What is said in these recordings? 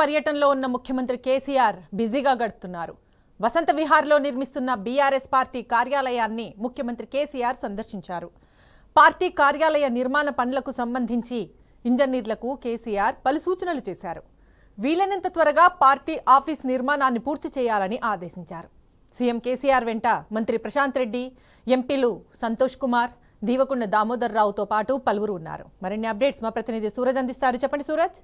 పర్యటనలో ఉన్న ముఖ్యమంత్రి కేసీఆర్ బిజీగా గడుపుతున్నారు వసంత విహార్లో నిర్మిస్తున్న బీఆర్ఎస్ పార్టీ కార్యాలయాన్ని ముఖ్యమంత్రి కేసీఆర్ సందర్శించారు పార్టీ కార్యాలయ నిర్మాణ పనులకు సంబంధించి ఇంజనీర్లకు కేసీఆర్ పలు సూచనలు చేశారు వీలైనంత త్వరగా పార్టీ ఆఫీస్ నిర్మాణాన్ని పూర్తి చేయాలని ఆదేశించారు సీఎం కేసీఆర్ వెంట మంత్రి ప్రశాంత్ రెడ్డి ఎంపీలు సంతోష్ కుమార్ దీవకుండ దామోదర్ రావుతో పాటు పలువురు ఉన్నారు మరిన్ని అప్డేట్స్ మా ప్రతినిధి సూరజ్ అందిస్తారు చెప్పండి సూరజ్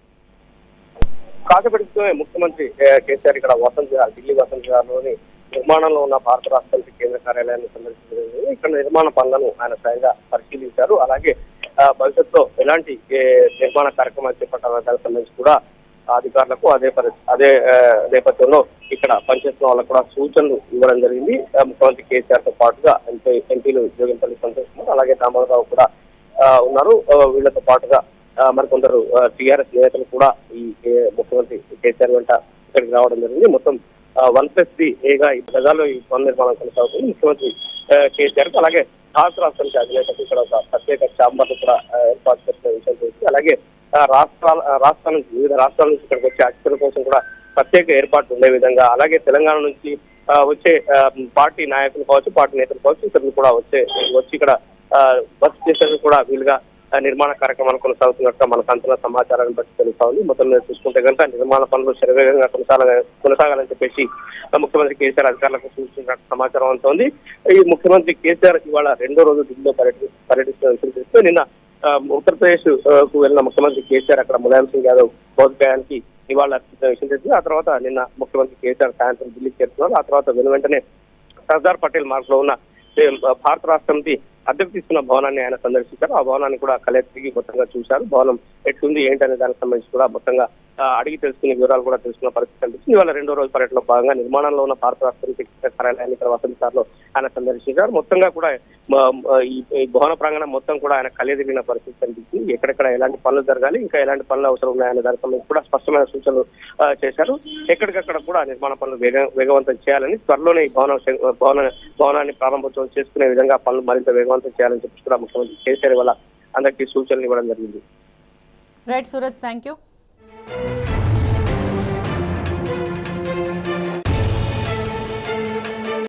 కాసేపటితో ముఖ్యమంత్రి ఏ, కేసీఆర్ ఇక్కడ వసంత్ విహార్ ఢిల్లీ వసంత్ విహార్లోని నిర్మాణంలో ఉన్న భారత రాష్ట్రానికి కేంద్ర కార్యాలయాన్ని సందర్శించడం ఇక్కడ నిర్మాణ పనులను ఆయన స్వయంగా పరిశీలించారు అలాగే ఆ, భవిష్యత్తులో ఎలాంటి ఏ, నిర్మాణ కార్యక్రమాలు చేపట్టాలనే దానికి సంబంధించి కూడా అధికారులకు అదే పరి అదే ఆ, నేపథ్యంలో ఇక్కడ పనిచేస్తున్న వాళ్ళకు కూడా సూచనలు ఇవ్వడం జరిగింది ఆ, ముఖ్యమంత్రి కేసీఆర్ తో పాటుగా ఎంపీ ఎంపీలు జోగింపల్లి సంతోష్ కుమార్ అలాగే దామోదరరావు కూడా ఆ, ఉన్నారు ఆ, వీళ్ళతో పాటుగా ఆ, మరికొందరు టీఆర్ఎస్ నేతలు కూడా ఈ ఏ, ముఖ్యమంత్రి కేసీఆర్ వెంట ఇక్కడికి రావడం జరిగింది మొత్తం వన్ ప్లస్ త్రీ ఏగా ఈ ప్రజల్లో ఈ పనుల నిర్మాణం కొనసాగుతుంది ముఖ్యమంత్రి ఆ, కేసీఆర్ కు అలాగే రాష్ట్ర రాష్ట్రానికి అధినేతకు ఇక్కడ ఒక ప్రత్యేక ఛాంబర్ కూడా ఆ, ఏర్పాటు చేసిన విషయం తెలిసి అలాగే ఆ, రాష్ట్రాల ఆ, రాష్ట్రాల నుంచి వివిధ రాష్ట్రాల నుంచి ఇక్కడికి వచ్చే అతిథుల కోసం కూడా ప్రత్యేక ఏర్పాటు ఉండే విధంగా అలాగే తెలంగాణ నుంచి ఆ, వచ్చే ఆ, పార్టీ నాయకులు కావచ్చు పార్టీ నేతలు కావచ్చు ఇతరులు కూడా వచ్చే వచ్చి ఇక్కడ ఆ, బస్ చేసేందుకు కూడా వీలుగా ఆ, నిర్మాణ కార్యక్రమాలు కొనసాగుతున్నట్టుగా మనకు అంతున్న సమాచారాన్ని బట్టి తెలుస్తా ఉంది మొత్తం మీద చూసుకుంటే కనుక నిర్మాణ పనులు శరవేగంగా కొనసాగ కొనసాగాలని చెప్పేసి ఆ, ముఖ్యమంత్రి కేసీఆర్ అధికారులకు సూచించినట్టు సమాచారం అంతా ఉంది ఈ ముఖ్యమంత్రి కేసీఆర్ ఇవాళ రెండో రోజు ఢిల్లీలో పర్యటి పర్యటిస్తున్న విషయం తెలిస్తే నిన్న ఆ, ఉత్తరప్రదేశ్ ఆ, కు వెళ్ళిన ముఖ్యమంత్రి కేసీఆర్ అక్కడ ములాయం సింగ్ యాదవ్ భౌతికాయానికి ఇవాళ అర్పించిన విషయం తెలిసింది ఆ తర్వాత నిన్న ముఖ్యమంత్రి కేసీఆర్ సాయంత్రం ఢిల్లీకి చేరుకున్నారు ఆ తర్వాత వెను వెంటనే సర్దార్ పటేల్ మార్గ్ లో ఉన్న ఏ, భారత రాష్ట్రంకి అద్దెకు తీసుకున్న భవనాన్ని ఆయన సందర్శించారు ఆ భవనాన్ని కూడా కలెక్టర్ తిరిగి మొత్తంగా చూశారు భవనం ఎట్లుంది ఏంటనే దానికి సంబంధించి కూడా మొత్తంగా ఆ, అడిగి తెలుసుకునే వివరాలు కూడా తెలుసుకున్న పరిస్థితి కనిపిస్తుంది ఇవాళ రెండో రోజు పర్యటనలో భాగంగా నిర్మాణంలో ఉన్న భారత రాష్ట్రం కార్యాలయాన్ని ఇక్కడ వసంతార్లో ఆయన సందర్శించారు మొత్తంగా కూడా మ- మ- ఈ ఈ భవన ప్రాంగణం మొత్తం కూడా ఆయన కలిదిగిన పరిస్థితి కనిపిస్తుంది ఎక్కడెక్కడ ఎలాంటి పనులు జరగాలి ఇంకా ఎలాంటి పనులు అవసరం ఉన్నాయనే దానికి సంబంధించి కూడా స్పష్టమైన సూచనలు ఆ, చేశారు ఎక్కడికక్కడ కూడా నిర్మాణ పనులు వేగ వేగవంతం చేయాలని త్వరలోనే ఈ భవన శం- భవన భవనాన్ని ప్రారంభోత్సవం చేసుకునే విధంగా పనులు మరింత వేగవంతం చేయాలని చెప్పి కూడా ముఖ్యమంత్రి కేసీఆర్ వల్ల అందరికీ సూచనలు ఇవ్వడం జరిగింది రైట్ సూరజ్ థ్యాంక్ యూ